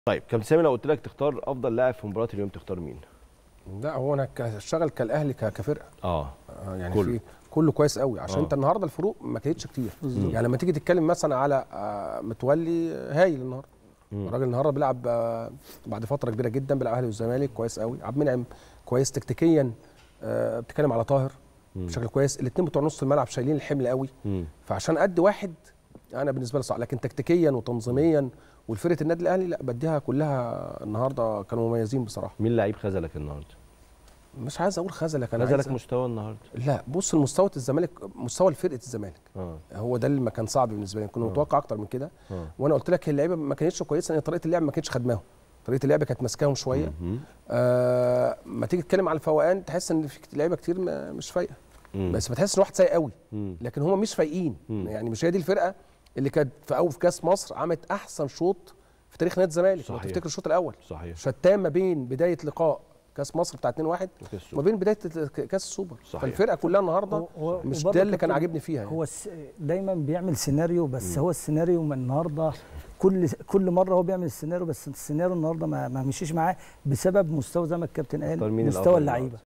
طيب كابتن سامي لو قلت لك تختار افضل لاعب في مباراه اليوم تختار مين؟ لا هو انا ك- اشتغل كالاهلي ك- كفرقه اه آه، يعني كله. كله. في كله كويس قوي عشان آه. آه. انت النهارده الفروق ما كانتش كتير يعني لما تيجي تتكلم مثلا على آه، متولي هايل النهارده مم. الراجل النهارده بيلعب آه، بعد فتره كبيره جدا بيلعب اهلي والزمالك كويس قوي عبد المنعم كويس تكتيكيا آه، بتتكلم على طاهر مم. بشكل كويس الاثنين بتوع نص الملعب شايلين الحمل قوي مم. فعشان قد واحد انا بالنسبه لي صعب لكن تكتيكيا وتنظيميا والفرقه النادي الاهلي لا بديها كلها النهارده كانوا مميزين بصراحه مين لعيب خذلك النهارده؟ مش عايز اقول خذلك انا خذلك عايز مستوى النهارده لا بص لمستوى الزمالك مستوى فرقه الزمالك اه هو ده اللي ما كان صعب بالنسبه لي كنا آه. متوقع اكتر من كده اه وانا قلت لك اللعيبه ما كانتش كويسه لان طريقه اللعب ما كانتش خدماهم طريقه اللعب كانت ماسكاهم شويه مم. آه ما تيجي تتكلم على الفوقان تحس ان في لعيبه كتير ما مش فايقه مم. بس بتحس ان واحد سايق قوي مم. لكن هم مش فايقين مم. يعني مش هي دي الفرقه اللي كانت في اول في كاس مصر عملت احسن شوط في تاريخ نادي الزمالك لو صحيح. تفتكر الشوط الاول صحيح شتان ما بين بدايه لقاء كاس مصر بتاع 2-1 وكاس وما السوبر. بين بدايه كاس السوبر صحيح. فالفرقه كلها النهارده هو- هو- مش وبرضه ده اللي كان كابتن عاجبني فيها يعني. هو الس- دايما بيعمل سيناريو بس هو السيناريو من النهارده كل كل مره هو بيعمل السيناريو بس السيناريو النهارده ما, ما مشيش معاه بسبب مستوى زي ما الكابتن اختار قال مين مستوى الأفضل اللعيبه النهاردة؟